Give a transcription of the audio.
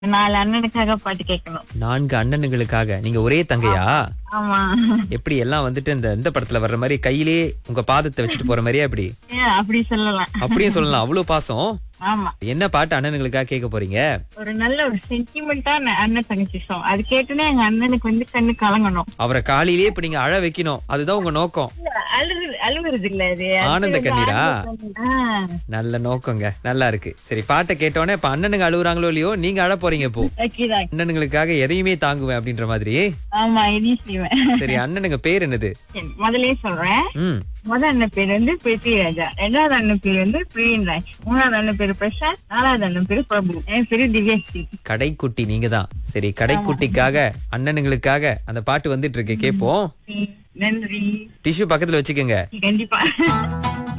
நாலு அண்ணனுக்காக பாட்டு கேட்கணும் நான்கு அண்ணனுங்களுக்காக நீங்க ஒரே தங்கையா ஆமா எப்படி எல்லாம் வந்துட்டு இந்த இந்த படத்துல வர்ற மாதிரி கையிலே உங்க பாதத்தை வச்சுட்டு போற மாதிரியா அப்படி ஏன் அப்படி சொல்லலாம் அப்படியும் சொல்லலாம் அவ்வளவு பாசம் ஆமா என்ன பாட்டு அண்ணனுங்களுக்காக கேட்க போறீங்க ஒரு நல்ல ஒரு சென்டிமெண்டான அண்ணன் தங்கச்சி சாங் அது கேட்டுனே எங்க அண்ணனுக்கு வந்து கண்ணு கலங்கணும் அவரை காலையிலேயே இப்ப நீங்க அழ வைக்கணும் அதுதான் உங்க நோக்கம் அழுது அழுவுறது இல்ல அது அது ஆனந்த வந்து கண்ணீரா? ஆனந்த கண்ணீர். ஆ, நல்ல நோக்கங்க நல்லா இருக்கு சரி பாட்டை கேட்டோன்னே இப்ப அண்ணனுங்க அழுகுறாங்களோ இல்லையோ நீங்க அழ போறீங்க இப்போ okay தான். அண்ணனுங்களுக்காக எதையுமே தாங்குவேன் அப்படின்ற மாதிரி ஆமா இதையும் செய்வேன் சரி அண்ணனுங்க பேர் என்னது சரி, முதல்லயே சொல்றேன் ம் முதல் அண்ணன் பேர் வந்து பிருத்திவிராஜா ரெண்டாவது அண்ணன் பேர் வந்து பிரியன்ராஜ் மூணாவது அண்ணன் பேரு பிரசாத் நாலாவது அண்ணன் பேரு பிரபு என் பேரு திவ்யஸ்ரீ கடைக்குட்டி நீங்க தான் சரி கடைக்குட்டிக்காக அண்ணனுங்களுக்காக அந்த பாட்டு வந்துட்டு இருக்கு கேப்போம் நன்றி டிஷ்யூ பக்கத்துல வச்சுக்கோங்க கண்டிப்பா